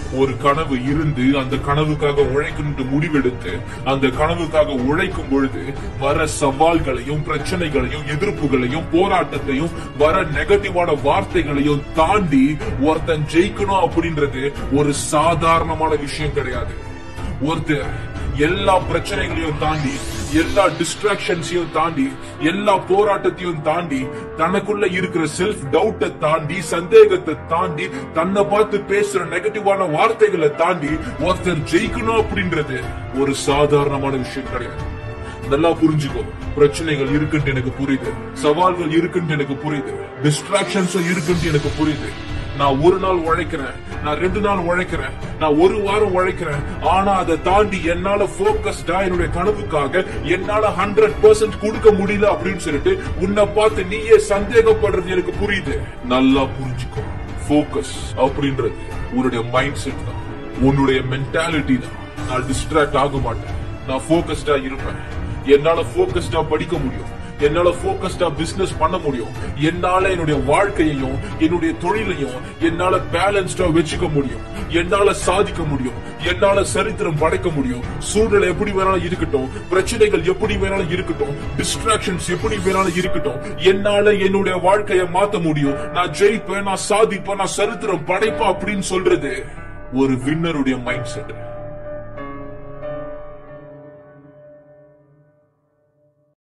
ஒரு கனவு இருந்து அந்த கனவுக்காக உழைக்கணும்னு முடிவெடுத்து அந்த கனவுக்காக உழைக்கும் பொழுது வர சவால்களையும் பிரச்சனைகளையும் எதிர்ப்புகளையும் போராட்டத்தையும் வர நெகட்டிவான வார்த்தைகளையும் தாண்டி ஒருத்தன் ஜெயிக்கணும் அப்படின்றது ஒரு சாதாரணமான விஷயம் கிடையாது ஒருத்தர் எல்லா பிரச்சனைகளையும் தாண்டி எல்லா டிஸ்ட்ராக்ஷன்ஸையும் தாண்டி எல்லா போராட்டத்தையும் தாண்டி தனக்குள்ள இருக்கிற செல்ஃப் டவுட்டை தாண்டி சந்தேகத்தை தாண்டி தன்னை பார்த்து பேசுற நெகட்டிவான வார்த்தைகளை தாண்டி ஒருத்தர் ஜெயிக்கணும் அப்படின்றது ஒரு சாதாரணமான விஷயம் கிடையாது நல்லா புரிஞ்சுக்கோ பிரச்சனைகள் இருக்குன்னு எனக்கு புரியுது சவால்கள் இருக்குன்னு எனக்கு புரியுது டிஸ்ட்ராக்ஷன்ஸும் இருக்குன்னு எனக்கு புரியுது நான் ஒரு நாள் உழைக்கிறேன் நான் ரெண்டு நாள் உழைக்கிறேன் நான் ஒரு வாரம் உழைக்கிறேன் ஆனா அதை தாண்டி என்னால போக்கஸ்டா என்னுடைய கனவுக்காக என்னால ஹண்ட்ரட் பர்சன்ட் கொடுக்க முடியல அப்படின்னு சொல்லிட்டு உன்னை பார்த்து நீயே சந்தேகப்படுறது எனக்கு புரியுது நல்லா புரிஞ்சுக்கோ போக்கஸ் அப்படின்றது உன்னுடைய மைண்ட் செட் தான் உன்னுடைய மென்டாலிட்டி தான் நான் டிஸ்ட்ராக்ட் ஆக மாட்டேன் நான் போக்கஸ்டா இருப்பேன் என்னால போக்கஸ்டா படிக்க முடியும் என்னால போக்கஸ்டா பிசினஸ் பண்ண முடியும் என்னால என்னுடைய வாழ்க்கையையும் என்னுடைய தொழிலையும் என்னால பேலன்ஸ்டா வச்சுக்க முடியும் என்னால சாதிக்க முடியும் என்னால சரித்திரம் படைக்க முடியும் சூழ்நிலை எப்படி வேணாலும் இருக்கட்டும் பிரச்சனைகள் எப்படி வேணாலும் இருக்கட்டும் டிஸ்ட்ராக்ஷன்ஸ் எப்படி வேணாலும் இருக்கட்டும் என்னால என்னுடைய வாழ்க்கையை மாத்த முடியும் நான் ஜெயிப்பேன் நான் சாதிப்பேன் நான் சரித்திரம் படைப்பேன் அப்படின்னு சொல்றது ஒரு வின்னருடைய மைண்ட் செட்